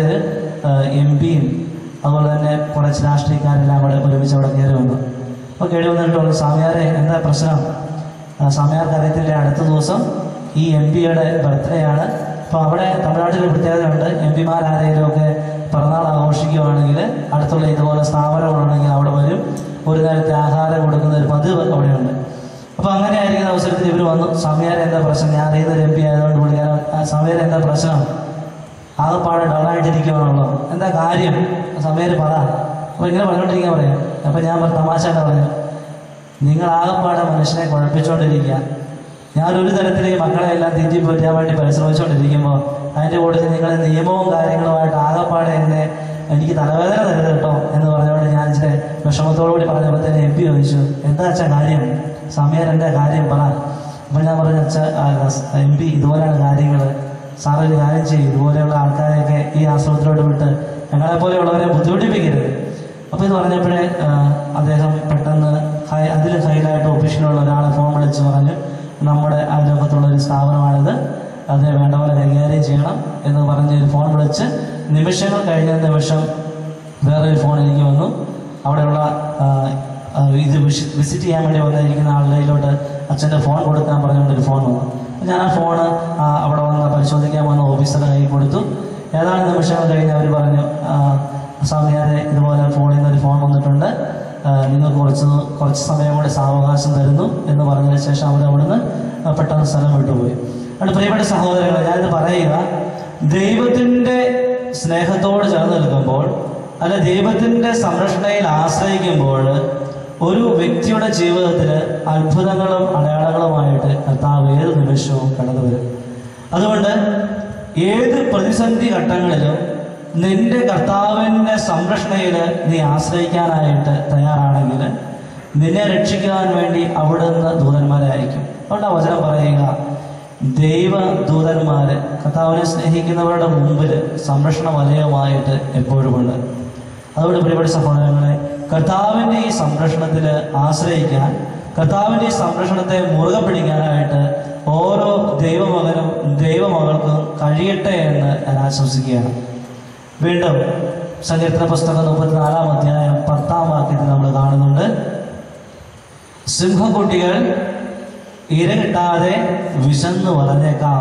എം പിയും അതുപോലെ തന്നെ കുറച്ച് രാഷ്ട്രീയക്കാരെല്ലാം കൂടെ ഒരുമിച്ച് അവിടെ കയറി വന്നു അപ്പോൾ കയറി വന്നിട്ട് പറഞ്ഞു സ്വാമിയാരെ എന്താ പ്രശ്നം ആ, സ്വാമിയാർക്ക് അറിയത്തില്ല അടുത്ത ദിവസം ഈ എം പിയുടെ ബർത്ത്ഡേ ആണ് അപ്പോൾ അവിടെ തമിഴ്നാട്ടിൽ പ്രത്യേകതയുണ്ട് എം പിമാരാരെങ്കിലും ഒക്കെ പിറന്നാൾ ആഘോഷിക്കുകയാണെങ്കിൽ അടുത്തുള്ള ഇതുപോലെ സ്ഥാപനങ്ങളാണെങ്കിൽ അവിടെ വരും ഒരു നേരത്തെ ആഹാരം കൊടുക്കുന്ന ഒരു പതിവ് അവിടെയുണ്ട് അപ്പോൾ അങ്ങനെ ആയിരിക്കുന്ന അവസരത്തിൽ ഇവർ വന്നു സ്വാമിയാരെ എന്താ പ്രശ്നം ഞാൻ അറിയുന്ന ഒരു എം പി ആയതുകൊണ്ട് പുള്ളിക്കാരൻ "ആ, സ്വാമിയാരെ എന്താ പ്രശ്നം ആകെപ്പാടെ ഡൗണായിട്ടിരിക്കുകയാണല്ലോ എന്താ കാര്യം സമയത്ത് പറ അപ്പോൾ ഇങ്ങനെ പറഞ്ഞുകൊണ്ടിരിക്കാൻ പറയാം അപ്പോൾ ഞാൻ പറഞ്ഞു, തമാശ എന്ന് പറഞ്ഞു നിങ്ങൾ ആകെപ്പാടെ മനുഷ്യനെ കുഴപ്പിച്ചുകൊണ്ടിരിക്കുക ഞാൻ ഒരു തരത്തിൽ ഈ മക്കളെ എല്ലാം തെറ്റിപ്പറ്റാൻ വേണ്ടി പരിശ്രമിച്ചുകൊണ്ടിരിക്കുമ്പോൾ അതിൻ്റെ കൂട്ടത്തിൽ നിങ്ങൾ നിയമവും കാര്യങ്ങളുമായിട്ട് ആകെപ്പാടെ എന്നെ എനിക്ക് തലവേദന തരുത് കേട്ടോ എന്ന് പറഞ്ഞുകൊണ്ട് ഞാൻ ഇച്ചിരി വിഷമത്തോടു കൂടി പറഞ്ഞപ്പോൾ തന്നെ എം പി ചോദിച്ചു എന്താ അച്ഛാ കാര്യം സമയം എൻ്റെ കാര്യം പറ അപ്പോൾ ഞാൻ പറഞ്ഞു അച്ഛാ എം പി ഇതുപോലെയാണ് കാര്യങ്ങൾ സാറ് ഒരു കാര്യം ചെയ്യും ഇതുപോലെയുള്ള ആൾക്കാരെയൊക്കെ ഈ ആശ്രമത്തിലോട്ട് വിട്ട് ഞങ്ങളെ പോലെയുള്ളവരെ ബുദ്ധിമുട്ടിപ്പിക്കരുത് അപ്പോൾ ഇത് പറഞ്ഞപ്പോഴേ ആ, അദ്ദേഹം പെട്ടെന്ന് ഹൈ അതിൽ ഹൈലായിട്ട് ഒഫീഷ്യലുള്ള ഒരാളെ ഫോൺ വിളിച്ച് പറഞ്ഞു നമ്മുടെ അയൽവക്കത്തുള്ള ഒരു സ്ഥാപനമാണിത് അതിനെ വേണ്ട പോലെ കൈകാര്യം ചെയ്യണം എന്ന് പറഞ്ഞ് ഒരു ഫോൺ വിളിച്ച് നിമിഷങ്ങൾ കഴിഞ്ഞ നിമിഷം വേറൊരു ഫോൺ എനിക്ക് വന്നു അവിടെയുള്ള ആ, ആ, ഇത് വിഷി- വിസിറ്റ് ചെയ്യാൻ വേണ്ടി വന്നിരിക്കുന്ന ആളുകളിലോട്ട് അച്ഛൻ്റെ ഫോൺ കൊടുക്കാൻ പറഞ്ഞുകൊണ്ട് ഒരു ഫോൺ വന്നു അപ്പോൾ ഞാൻ ആ ഫോണ് ആ, അവിടെ വന്ന് പരിശോധിക്കാൻ വന്ന ഓഫീസറുടെ കയ്യിൽ കൊടുത്തു ഏതാനും നിമിഷങ്ങൾ കഴിഞ്ഞ് അവർ പറഞ്ഞു ആ, സ്വാമിയാരെ ഇതുപോലെ ഫോണിൽ നിന്ന് ഒരു ഫോൺ വന്നിട്ടുണ്ട് ആ, നിങ്ങൾക്ക് കുറച്ച് കുറച്ച് സമയം കൂടി സാവകാശം തരുന്നു എന്ന് പറഞ്ഞതിന് ശേഷം അവർ അവിടുന്ന് പെട്ടെന്ന് സ്ഥലം വിട്ടുപോയി അതുകൊണ്ട് പ്രിയപ്പെട്ട സഹോദരങ്ങളെ ഞാനിത് പറയുക ദൈവത്തിൻ്റെ സ്നേഹത്തോട് ചേർന്ന് നിൽക്കുമ്പോൾ അല്ല ദൈവത്തിൻ്റെ സംരക്ഷണയിൽ ആശ്രയിക്കുമ്പോൾ ഒരു വ്യക്തിയുടെ ജീവിതത്തിൽ അത്ഭുതങ്ങളും അടയാളങ്ങളുമായിട്ട് കർത്താവ് ഏത് നിമിഷവും കടന്നു വരും അതുകൊണ്ട് ഏത് പ്രതിസന്ധി ഘട്ടങ്ങളിലും നിന്റെ കർത്താവിൻ്റെ സംരക്ഷണയിൽ നീ ആശ്രയിക്കാനായിട്ട് തയ്യാറാണെങ്കിൽ നിന്നെ രക്ഷിക്കാൻ വേണ്ടി അവിടുന്ന് ദൂതന്മാരെ അയക്കും അതുകൊണ്ട് ആ വചനം പറയുക ദൈവ ദൂതന്മാര് കർത്താവിനെ സ്നേഹിക്കുന്നവരുടെ മുമ്പിൽ സംരക്ഷണ വലയമായിട്ട് എപ്പോഴുമുണ്ട് അതുകൊണ്ട് പ്രിയപ്പെട്ട സഹോദരങ്ങളെ കർത്താവിൻ്റെ ഈ സംരക്ഷണത്തിൽ ആശ്രയിക്കാൻ കർത്താവിൻ്റെ ഈ സംരക്ഷണത്തെ മുറുകെ പിടിക്കാനായിട്ട് ഓരോ ദൈവമകനും ദൈവമകൾക്കും കഴിയട്ടെ എന്ന് ഞാൻ ആശംസിക്കുകയാണ് വീണ്ടും സങ്കീർത്തന പുസ്തകം മുപ്പത്തിനാലാം അധ്യായം പത്താം വാക്യത്തിൽ നമ്മൾ കാണുന്നുണ്ട് സിംഹക്കുട്ടികൾ ഇര കിട്ടാതെ വിശന്നു വളർന്നേക്കാം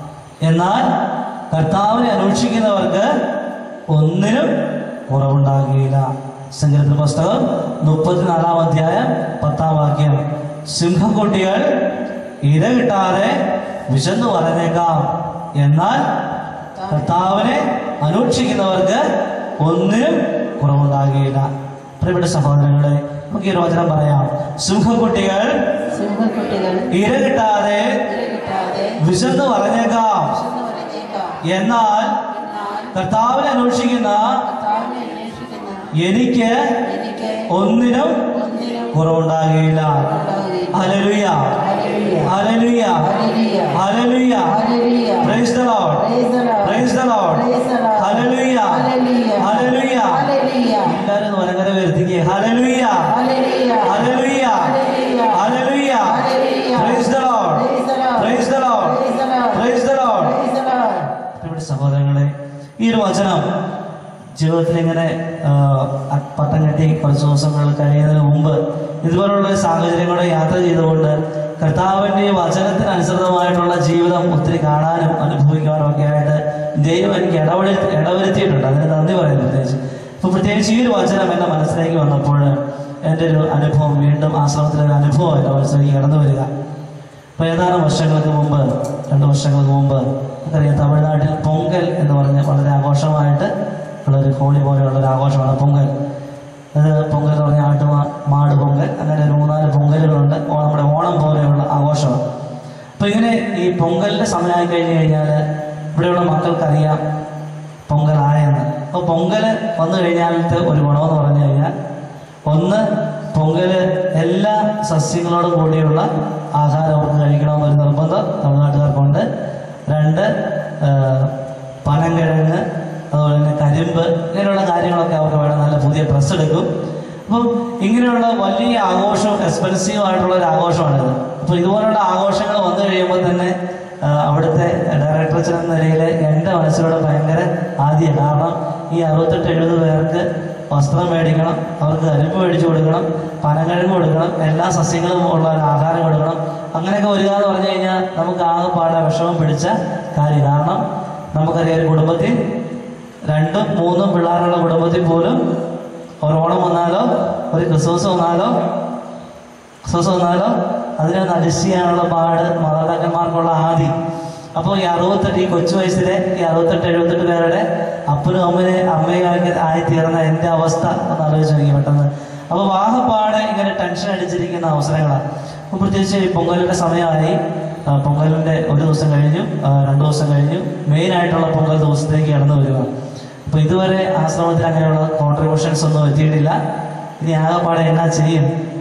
എന്നാൽ കർത്താവിനെ അന്വേഷിക്കുന്നവർക്ക് ഒന്നിനും കുറവുണ്ടാകുകയില്ല സങ്കീർത്തന പുസ്തകം മുപ്പത്തിനാലാം അധ്യായം പത്താം വാക്യം സിംഹക്കുട്ടികൾ ഇര കിട്ടാതെ വിശന്നു വളർന്നേക്കാം എന്നാൽ കർത്താവിനെ അന്വേഷിക്കുന്നവർക്ക് ഒന്നിനും കുറവുണ്ടാകുകയില്ല പ്രിയപ്പെട്ട സഹോദരങ്ങളെ നമുക്ക് ഈ ഒരു വചനം പറയാം സിംഹക്കുട്ടികൾ സിംഹക്കുട്ടികൾ ഇര കിട്ടാതെ ഇര കിട്ടാതെ വിശന്ന് പറഞ്ഞേക്കാം വിശന്നു വലഞ്ഞേക്കാം. എന്നാൽ എന്നാൽ കർത്താവിനെ അന്വേഷിക്കുന്ന കർത്താവിനെ അന്വേഷിക്കുന്ന എനിക്ക് എനിക്ക് ഒന്നിനും ഒന്നിനും കുറവുണ്ടാകുകയില്ല ഉണ്ടാവുകയില്ല. Hallelujah hallelujah. Hallelujah hallelujah. Hallelujah hallelujah. Praise the Lord Praise the Lord. Praise the Lord Praise the Lord. Hallelujah hallelujah. Hallelujah hallelujah. എല്ലാവരും വലങ്കര വരുത്തിക്കേ hallelujah hallelujah. Hallelujah hallelujah. Hallelujah hallelujah. Praise the Lord Praise the Lord. Praise the Lord Praise the Lord. Praise the Lord Praise the Lord. പ്രിയപ്പെട്ട സഹോദരങ്ങളെ ഈ ഒരു വചനം ജീവിതത്തിൽ ഇങ്ങനെ ആ, പട്ടം കെട്ടി കുറച്ച് ദിവസങ്ങൾ കഴിയുന്നതിന് മുമ്പ് ഇതുപോലുള്ള ഒരു സാഹചര്യങ്ങളെ യാത്ര ചെയ്തുകൊണ്ട് കർത്താവിൻ്റെ ഈ വചനത്തിനനുസൃതമായിട്ടുള്ള ജീവിതം ഒത്തിരി കാണാനും അനുഭവിക്കാനും ഒക്കെ ആയിട്ട് ദൈവം എനിക്ക് ഇടപെടുത്തി ഇടവരുത്തിയിട്ടുണ്ട് അതിന് നന്ദി പറയുന്നു പ്രത്യേകിച്ച് അപ്പോൾ പ്രത്യേകിച്ച് ഈ ഒരു വചനം എൻ്റെ മനസ്സിലേക്ക് വന്നപ്പോൾ എൻ്റെ ഒരു അനുഭവം വീണ്ടും ആശ്രമത്തിലെ ഒരു അനുഭവം എൻ്റെ മനസ്സിലേക്ക് കടന്നു വരിക അപ്പോൾ ഏതാനും വർഷങ്ങൾക്ക് മുമ്പ് രണ്ട് വർഷങ്ങൾക്ക് മുമ്പ് നമുക്കറിയാം തമിഴ്നാട്ടിൽ പൊങ്കൽ എന്ന് പറഞ്ഞ വളരെ ആഘോഷമായിട്ട് ഉള്ളൊരു ഹോളി പോലെയുള്ള ഒരു ആഘോഷമാണ് പൊങ്കൽ അത് പൊങ്കൽ എന്ന് പറഞ്ഞാൽ ആട്ടുമാ മാട് പൊങ്കൽ അങ്ങനെ ഒരു മൂന്നാല് പൊങ്കലുകളുണ്ട് ഓ- നമ്മുടെ ഓണം പോലെയുള്ള ആഘോഷമാണ് അപ്പോൾ ഇങ്ങനെ ഈ പൊങ്കലിൻ്റെ സമയമായി കഴിഞ്ഞ് കഴിഞ്ഞാൽ ഇവിടെയുള്ള മക്കൾക്കറിയാം പൊങ്കലായെന്ന് അപ്പോൾ പൊങ്കൽ വന്നു കഴിഞ്ഞാലത്തെ ഒരു ഗുണമെന്ന് പറഞ്ഞു കഴിഞ്ഞാൽ ഒന്ന് പൊങ്കല് എല്ലാ സസ്യങ്ങളോടും കൂടിയുള്ള ആഹാരം അവർക്ക് കഴിക്കണമെന്നൊരു നിർബന്ധം തമിഴ്നാട്ടുകാർക്കുണ്ട് രണ്ട് ആ, പനങ്കിഴങ്ങ് അതുപോലെ തന്നെ കരിമ്പ് ഇങ്ങനെയുള്ള കാര്യങ്ങളൊക്കെ അവർക്ക് വേണം നല്ല പുതിയ ഡ്രസ്സ് എടുക്കും അപ്പം ഇങ്ങനെയുള്ള വലിയ ആഘോഷം എക്സ്പെൻസീവ് ആയിട്ടുള്ള ഒരു ആഘോഷമാണിത് അപ്പോൾ ഇതുപോലുള്ള ആഘോഷങ്ങൾ വന്നു കഴിയുമ്പോൾ തന്നെ ആ, അവിടുത്തെ ഡയറക്ടർ എന്ന നിലയിൽ എൻ്റെ മനസ്സിലൂടെ ഭയങ്കര ആദ്യം കാരണം ഈ അറുപത്തെട്ട് എഴുപത് പേർക്ക് വസ്ത്രം മേടിക്കണം അവർക്ക് അരിപ്പ് മേടിച്ചു കൊടുക്കണം പനക്കിഴങ്ങ് കൊടുക്കണം എല്ലാ സസ്യങ്ങളും ഉള്ള ഒരു ആഹാരം കൊടുക്കണം അങ്ങനെയൊക്കെ വരിക എന്ന് പറഞ്ഞു കഴിഞ്ഞാൽ നമുക്ക് ആകെപ്പാടെ വിഷമം പിടിച്ച കാര്യം കാരണം നമുക്കറിയാം ഒരു കുടുംബത്തിൽ രണ്ടും മൂന്നും പിള്ളേരുള്ള കുടുംബത്തിൽ പോലും ഒരു ഓണം വന്നാലോ ഒരു ക്രിസ്മസ് വന്നാലോ ക്രിസ്മസ് വന്നാലോ അതിനെ നടിച്ച് ചെയ്യാനുള്ള പാട് മാതാപിതാക്കന്മാർക്കുള്ള ആദി അപ്പോൾ ഈ അറുപത്തെട്ട് ഈ കൊച്ചു വയസ്സിലെ ഈ അറുപത്തെട്ട് എഴുപത്തെട്ട് പേരുടെ അപ്പനും അമ്മനെ അമ്മയും ആയി ആയിത്തീർന്ന എൻ്റെ അവസ്ഥ ഒന്ന് ആലോചിച്ച് നോക്കി പെട്ടെന്ന് അപ്പോൾ വാഹപ്പാടെ ഇങ്ങനെ ടെൻഷൻ അടിച്ചിരിക്കുന്ന അവസരങ്ങളാണ് അപ്പോൾ പ്രത്യേകിച്ച് ഈ പൊങ്കലിൻ്റെ സമയമായി ആ, പൊങ്കലിൻ്റെ ഒരു ദിവസം കഴിഞ്ഞു ആ, രണ്ട് ദിവസം കഴിഞ്ഞു മെയിനായിട്ടുള്ള പൊങ്കൽ ദിവസത്തേക്ക് കടന്നു വരിക അപ്പോൾ ഇതുവരെ ആശ്രമത്തിൽ അങ്ങനെയുള്ള കോൺട്രിബ്യൂഷൻസ് ഒന്നും എത്തിയിട്ടില്ല ഇനി ആകെപ്പാടെ എന്നാ ചെയ്യും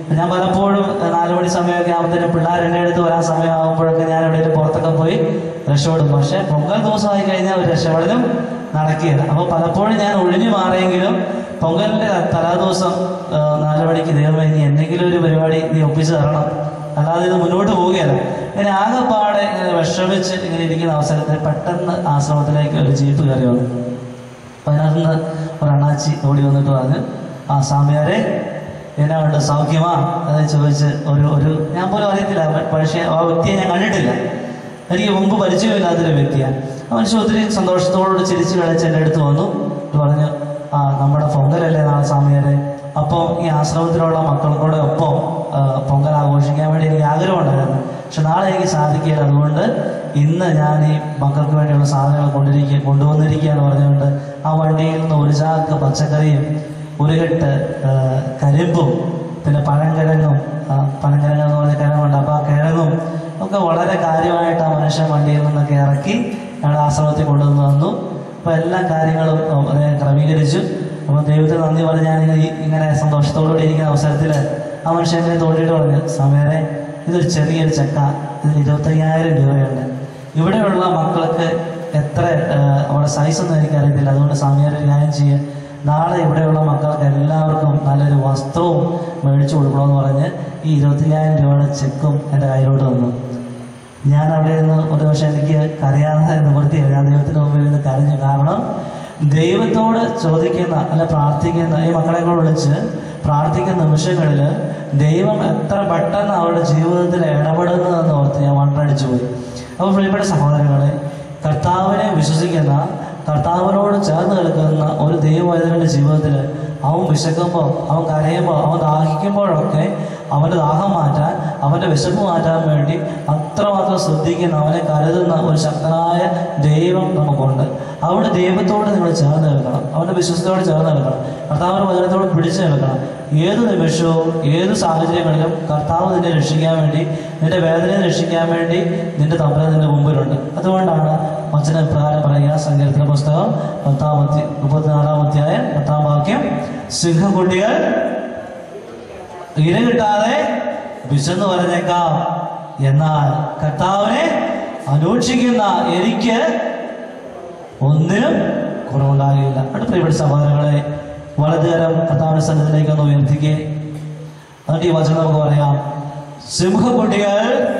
ഞാൻ പലപ്പോഴും ഏഹ്, നാല് മണി സമയമൊക്കെ ആകുമ്പോഴത്തേനും പിള്ളേർ എൻ്റെ അടുത്ത് വരാൻ സമയമാകുമ്പോഴൊക്കെ ഞാൻ എവിടെയെങ്കിലും പുറത്തൊക്കെ പോയി രക്ഷപ്പെടും പക്ഷേ പൊങ്കൽ ദിവസമായി കഴിഞ്ഞാൽ ഒരു രക്ഷപ്പെടലും നടക്കുകയില്ല അപ്പോൾ പലപ്പോഴും ഞാൻ ഒഴിഞ്ഞു മാറിയെങ്കിലും പൊങ്കലിൻ്റെ തലേ ദിവസം ഏഹ്, നാല് മണിക്ക് ദൈവമേ ഇനി എന്തെങ്കിലും ഒരു പരിപാടി നീ ഒപ്പിച്ച് തരണം അല്ലാതെ ഇത് മുന്നോട്ട് പോവുകയല്ല ഇങ്ങനെ ആകെപ്പാടെ ഇങ്ങനെ വിഷമിച്ച് ഇങ്ങനെ ഇരിക്കുന്ന അവസരത്തിൽ പെട്ടെന്ന് ആശ്രമത്തിലേക്ക് ഒരു ജീപ്പ് കയറി വന്നു അപ്പൊ അതിനകത്ത് ഒരു അണ്ണാച്ചി ഓടി വന്നിട്ട് പറഞ്ഞു ആ സ്വാമിയാരെ എന്നാ ഉണ്ട് സൗഖ്യമാ എന്ന് ചോദിച്ച് ഒരു ഒരു ഞാൻ പോലും അറിയത്തില്ല പക്ഷേ ആ വ്യക്തിയെ ഞാൻ കണ്ടിട്ടില്ല എനിക്ക് മുമ്പ് പരിചയമില്ലാത്തൊരു വ്യക്തിയാണ് ആ മനുഷ്യൻ ഒത്തിരി സന്തോഷത്തോടുകൂടി ചിരിച്ചു കളിച്ച് എൻ്റെ അടുത്ത് വന്നു എന്നിട്ട് പറഞ്ഞു ആ നമ്മുടെ പൊങ്കലല്ലേ നാളെ സ്വാമിയാരെ അപ്പോൾ ഈ ആശ്രമത്തിലുള്ള മക്കൾക്കൂടെ ഒപ്പം ആ, പൊങ്കൽ ആഘോഷിക്കാൻ വേണ്ടി എനിക്ക് ആഗ്രഹമുണ്ടായിരുന്നു പക്ഷെ നാളെ എനിക്ക് സാധിക്കില്ല അതുകൊണ്ട് ഇന്ന് ഞാൻ ഈ മക്കൾക്ക് വേണ്ടിയുള്ള സാധനങ്ങൾ കൊണ്ടിരിക്കുക കൊണ്ടുവന്നിരിക്കുക എന്ന് പറഞ്ഞുകൊണ്ട് ആ വണ്ടിയിൽ നിന്ന് ഒരു ചാക്ക് പച്ചക്കറിയും ഒരു കെട്ട് ആ, കരിമ്പും പിന്നെ പഴങ്കിഴങ്ങും ആ, പഴങ്കിഴങ്ങ് എന്ന് പറഞ്ഞ കിഴങ്ങുണ്ട് അപ്പോൾ ആ കിഴങ്ങും ഒക്കെ വളരെ കാര്യമായിട്ട് ആ മനുഷ്യൻ വണ്ടിയിൽ നിന്നൊക്കെ ഇറക്കി ഞങ്ങളുടെ ആശ്രമത്തിൽ കൊണ്ടുവന്ന് തന്നു അപ്പോൾ എല്ലാ കാര്യങ്ങളും ആ, അദ്ദേഹം ക്രമീകരിച്ചു അപ്പോൾ ദൈവത്തിന് നന്ദി പറഞ്ഞ് ഞാൻ ഇങ്ങനെ- ഇങ്ങനെ സന്തോഷത്തോടുകൂടി ഇരിക്കുന്ന അവസരത്തിൽ ആ മനുഷ്യൻ എന്നെ തോണ്ടിയിട്ട് പറഞ്ഞു സമയരെ ഇതൊരു ചെറിയൊരു ചക്ക ഇതിന് ഇരുപത്തയ്യായിരം രൂപയുണ്ട് ഇവിടെയുള്ള മക്കൾക്ക് എത്ര ആ, അവരുടെ സൈസ് ഒന്നും എനിക്കറിയത്തില്ല അതുകൊണ്ട് സ്വാമിയാരെ ഒരു കാര്യം ചെയ്യുക നാളെ ഇവിടെയുള്ള മക്കൾക്ക് എല്ലാവർക്കും നല്ലൊരു വസ്ത്രവും മേടിച്ചു കൊടുക്കണമെന്ന് പറഞ്ഞ് ഈ ഇരുപത്തയ്യായിരം രൂപയുടെ ചെക്കും എൻ്റെ കയ്യിലോട്ട് തന്നു ഞാൻ അവിടെ നിന്ന് ഒരു പക്ഷേ എനിക്ക് കരയാതെ നിവൃത്തിയില്ല ഞാൻ ദൈവത്തിന് മുമ്പിൽ നിന്ന് കരഞ്ഞു കാരണം ദൈവത്തോട് ചോദിക്കുന്ന അല്ല പ്രാർത്ഥിക്കുന്ന ഈ മക്കളെ കൂടെ വിളിച്ച് പ്രാർത്ഥിക്കുന്ന നിമിഷങ്ങളിൽ ദൈവം എത്ര പെട്ടെന്ന് അവരുടെ ജീവിതത്തിൽ ഇടപെടുന്നതെന്ന് ഓർത്ത് ഞാൻ വണ്ടടിച്ചു പോയി അപ്പോൾ പ്രിയപ്പെട്ട സഹോദരങ്ങളെ കർത്താവിനെ വിശ്വസിക്കുന്ന കർത്താവിനോട് ചേർന്ന് നിൽക്കുന്ന ഒരു ദൈവവൈദ്യരുടെ ജീവിതത്തിൽ അവൻ വിശക്കുമ്പോൾ അവൻ കരയുമ്പോൾ അവൻ ദാഹിക്കുമ്പോഴൊക്കെ അവൻ്റെ ദാഹം മാറ്റാൻ അവൻ്റെ വിശപ്പ് മാറ്റാൻ വേണ്ടി അത്രമാത്രം ശ്രദ്ധിക്കുന്ന അവനെ കരുതുന്ന ഒരു ശക്തനായ ദൈവം നമുക്കുണ്ട് അവിടെ ദൈവത്തോട് നിങ്ങൾ ചേർന്ന് നിൽക്കണം അവൻ്റെ വിശ്വസത്തോട് ചേർന്ന് നിൽക്കണം കർത്താവിൻ്റെ വചനത്തോട് പിടിച്ചു നിൽക്കണം ഏത് നിമിഷവും ഏത് സാഹചര്യങ്ങളിലും കർത്താവ് നിന്നെ രക്ഷിക്കാൻ വേണ്ടി നിന്റെ വേദനയെ രക്ഷിക്കാൻ വേണ്ടി നിന്റെ തമ്പന നിന്റെ മുമ്പിലുണ്ട് അതുകൊണ്ടാണ് വചന പ്രകാരം പറയുക സങ്കീർത്തന പുസ്തകം പത്താം അധ്യ മുപ്പത്തിനാലാം അധ്യായം പത്താം വാക്യം സിംഹക്കുട്ടികൾ ഇര കിട്ടാതെ വിശന്ന് പറഞ്ഞേക്കാം എന്നാൽ കർത്താവിനെ അന്വേഷിക്കുന്ന എനിക്ക് ഒന്നിനും കുറവുണ്ടാകില്ല അടുത്ത പ്രിയപ്പെട്ട സഹോദരങ്ങളെ വലതുകരം കർത്താവിന്റെ സന്നിധിയിലേക്ക് ഒന്ന് ഉയർത്തിക്കേ എന്നിട്ട് ഈ വചനം നമുക്ക് പറയാം സിംഹക്കുട്ടികൾ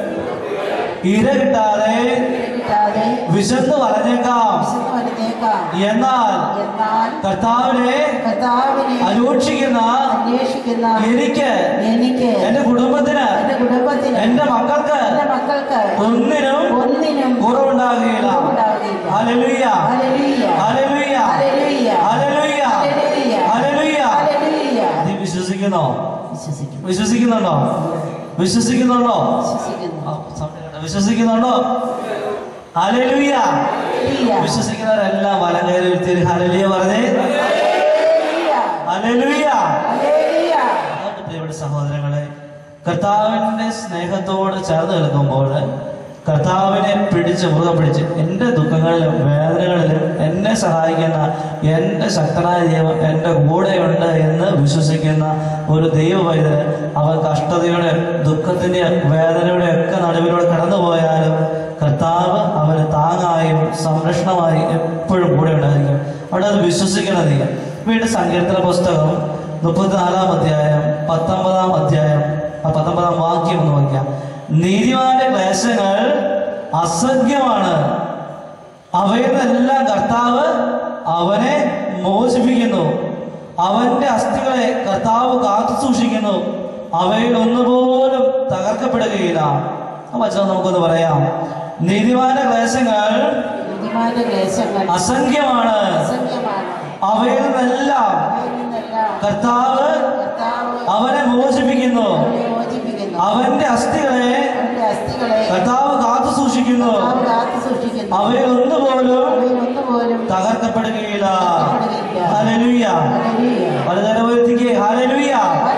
ഇര കിട്ടാതെ കിട്ടാതെ വിശന്ന് പറഞ്ഞേക്കാം വിശന്ന് വരുന്നേക്കാം എന്നാൽ എന്നാൽ കർത്താവിനെ കർത്താവിനെ അന്വേഷിക്കുന്ന അന്വേഷിക്കുന്ന എനിക്ക് എനിക്ക് എന്റെ കുടുംബത്തിന് എന്റെ കുടുംബത്തിന് എന്റെ മക്കൾക്ക് എന്റെ മക്കൾക്ക് ഒന്നിനും ഒന്നിനും കുറവുണ്ടാകുകയില്ല ഉണ്ടാവുകയില്ല. Hallelujah hallelujah. Hallelujah hallelujah. Hallelujah hallelujah. Hallelujah hallelujah. നീ വിശ്വസിക്കുന്നോ വിശ്വസിക്കുന്നു വിശ്വസിക്കുന്നുണ്ടോ വിശ്വസിക്കുന്നുണ്ടോ വിശ്വസിക്കുന്നു ആ, സൗണ്ട് കേട്ടോ. വിശ്വസിക്കുന്നുണ്ടോ ഹല്ലേലൂയ ഹല്ലേലൂയ. വിശ്വസിക്കുന്നവരെല്ലാം വലം കയറി വരുത്തി ഹല്ലേലൂയ പറഞ്ഞേ ഹല്ലേലൂയ. Hallelujah hallelujah. അതുകൊണ്ട് പ്രിയപ്പെട്ട സഹോദരങ്ങളെ കർത്താവിന്റെ സ്നേഹത്തോട് ചേർന്ന് നിൽക്കുമ്പോൾ കർത്താവിനെ പിടിച്ച് മുറുകെ പിടിച്ച് എൻ്റെ ദുഃഖങ്ങളിലും വേദനകളിലും എന്നെ സഹായിക്കുന്ന എൻ്റെ ശക്തനായ ദൈവം എൻ്റെ കൂടെയുണ്ട് എന്ന് വിശ്വസിക്കുന്ന ഒരു ദൈവവൈദ്യന് അവൻ കഷ്ടതയുടെ ദുഃഖത്തിൻ്റെ വേദനയുടെ ഒക്കെ നടുവിലൂടെ കടന്നുപോയാലും കർത്താവ് അവന് താങ്ങായും സംരക്ഷണമായും എപ്പോഴും കൂടെ ഉണ്ടായിരിക്കും അവിടെ അത് വിശ്വസിക്കണം നീ വീണ്ടും സങ്കീർത്തന പുസ്തകം മുപ്പത്തിനാലാം അധ്യായം പത്തൊമ്പതാം അധ്യായം ആ പത്തൊമ്പതാം വാക്യം ഒന്ന് നോക്കിയാൽ നീതിമാന്റെ ക്ലേശങ്ങൾ അസംഖ്യമാണ് അവയിൽ നിന്നെല്ലാം കർത്താവ് അവനെ മോചിപ്പിക്കുന്നു അവന്റെ അസ്ഥികളെ കർത്താവ് കാത്തു സൂക്ഷിക്കുന്നു അവയിൽ ഒന്നുപോലും തകർക്കപ്പെടുകയില്ല ആ വചനം നമുക്കൊന്ന് പറയാം നീതിമാന്റെ ക്ലേശങ്ങൾ നീതിമാന്റെ ക്ലേശങ്ങൾ അസംഖ്യമാണ് അസംഖ്യമാണ് അവയിൽ നിന്നെല്ലാം അവയിൽ നിന്നെല്ലാം കർത്താവ് കർത്താവ് അവനെ മോചിപ്പിക്കുന്നു അവനെ മോചിപ്പിക്കുന്നു അവന്റെ അസ്ഥികളെ അവന്റെ അസ്ഥികളെ കർത്താവ് കാത്തു സൂക്ഷിക്കുന്നു കർത്താവ് കാത്തു സൂക്ഷിക്കുന്നു അവയിൽ ഒന്നുപോലും അവയിൽ ഒന്നുപോലും തകർക്കപ്പെടുകയില്ല തകർക്കപ്പെടുകയില്ല. Hallelujah hallelujah. പലതരം ഉയർത്തിക്ക് ഹല്ലേലൂയ